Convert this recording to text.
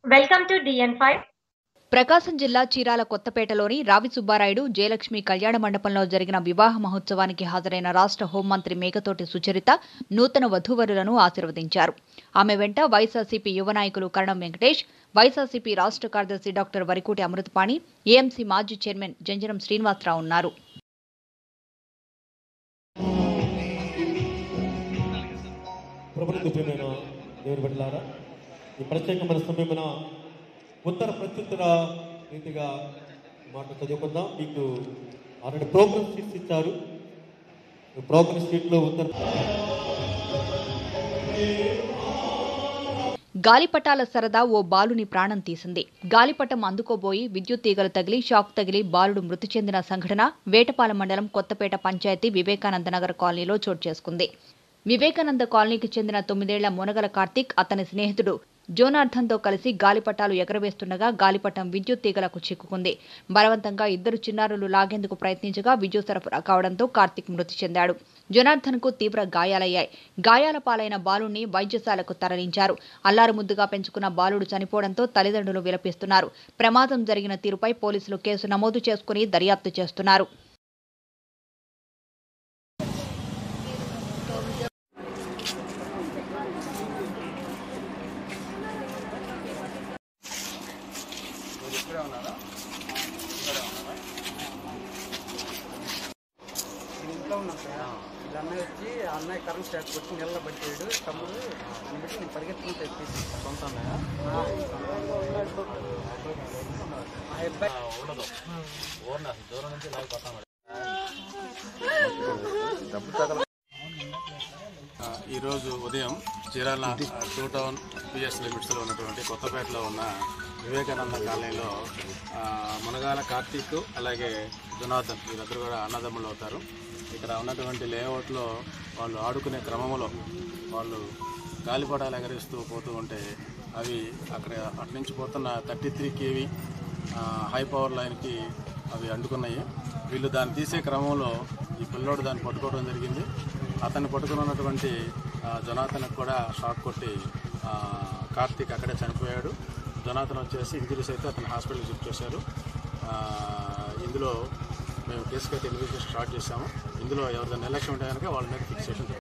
Welcome to DN5. ప్రకాశం జిల్లా చీరాల కొత్తపేటలోని రావి సుబ్బారాయుడు జయలక్ష్మి కళ్యాణ మండపంలో జరిగిన వివాహ మహోత్సవానికి హాజరైన రాష్ట్ర హోంమంత్రి మేకతోటి సుచరిత నూతన వధూవరులను ఆశీర్వదించారు ఆమె వెంట వైఎస్ఆర్సీపీ యువ నాయకులు కరణం వెంకటేష్ వైఎస్ఆర్సీపీ రాష్ట్ర కార్యదర్శి డాక్టర్ వరికోటి అమృతపాణి ఏఎంసీ మాజీ చైర్మన్ జంజరం శ్రీనివాసరావు ఉన్నారు ప్రభుత్వ ప్రియమైన దేవుని బిడ్డలారా ఈ ప్రత్యేకమైన సమయమున ఉత్తర ప్రత్యుత్తర రీతిగా మాట చదువుకుందాం మీకు ఆల్రెడీ ప్రోగ్రామ్ షీట్స్ ఇచ్చారు ఈ ప్రోగ్రామ్ షీట్లో ఉత్తర గాలిపటాల సరదా ఓ బాలుని ప్రాణం తీసింది గాలిపటం అందుకోబోయి విద్యుత్ తీగలు తగిలి షాక్ తగిలి బాలుడు మృతి చెందిన సంఘటన వేటపాలెం మండలం కొత్తపేట పంచాయతీ వివేకానంద నగర్ కాలనీలో చోటు చేసుకుంది వివేకానంద కాలనీకి చెందిన తొమ్మిదేళ్ల మునగల కార్తీక్ అతని స్నేహితుడు జోనార్థన్తో కలిసి గాలిపటాలు ఎగరవేస్తుండగా గాలిపటం విద్యుత్ తీగలకు చిక్కుకుంది బలవంతంగా ఇద్దరు చిన్నారులు లాగేందుకు ప్రయత్నించగా విద్యుత్ సరఫరా కావడంతో కార్తీక్ మృతి చెందాడు జనార్దన్కు తీవ్ర గాయాలయ్యాయి గాయాల పాలైన బాలుని వైద్యశాలకు తరలించారు అల్లారు ముద్దుగా పెంచుకున్న బాలుడు చనిపోవడంతో తల్లిదండ్రులు విలపిస్తున్నారు ప్రమాదం జరిగిన తీరుపై పోలీసులు కేసు నమోదు చేసుకుని దర్యాప్తు చేస్తున్నారు నేను ఇంట్లో ఉన్నాను సార్ వీళ్ళ అన్నయ్య వచ్చి ఆ అన్నయ్య కరెంట్ షాక్ వచ్చి నీళ్ళ పట్టాడు తమ్ముడు అని బట్టి నేను పరిగెత్తుకుని తెప్పేసి సొంత ఆ అబ్బాయి ఆ, ఈరోజు ఉదయం చీరాల ఆ, టూ టౌన్ పిఎస్ లిమిట్స్లో ఉన్నటువంటి కొత్తపేటలో ఉన్న వివేకానంద కాలనీలో ఆ, మునగాల కార్తీక్ అలాగే జనార్దన్ వీళ్ళందరూ కూడా అన్నదమ్ములు అవుతారు ఇక్కడ ఉన్నటువంటి లేఅవుట్లో వాళ్ళు ఆడుకునే క్రమంలో వాళ్ళు గాలిపటాలు ఎగరేస్తూ పోతూ ఉంటే అవి అక్కడ అటు నుంచి పోతున్న thirty three KV high power లైన్కి అవి అంటుకున్నాయి వీళ్ళు దాన్ని తీసే క్రమంలో ఈ పిల్లోడు దాన్ని పట్టుకోవడం జరిగింది అతన్ని పట్టుకుని ఉన్నటువంటి ఆ, జొనాథన్కి కూడా షాక్ కొట్టి ఆ, కార్తీక్ అక్కడే చనిపోయాడు జొనాథన్ వచ్చేసి ఇంజరీస్ అయితే అతను హాస్పిటల్కి షిఫ్ట్ చేశారు ఆ, ఇందులో మేము కేసు కట్టి ఇన్వెస్టిగేషన్ స్టార్ట్ చేశాము ఇందులో ఎవరిదైనా నిర్లక్ష్యం ఉంటే కనుక వాళ్ళ మీద ఫిక్స్ చేసిన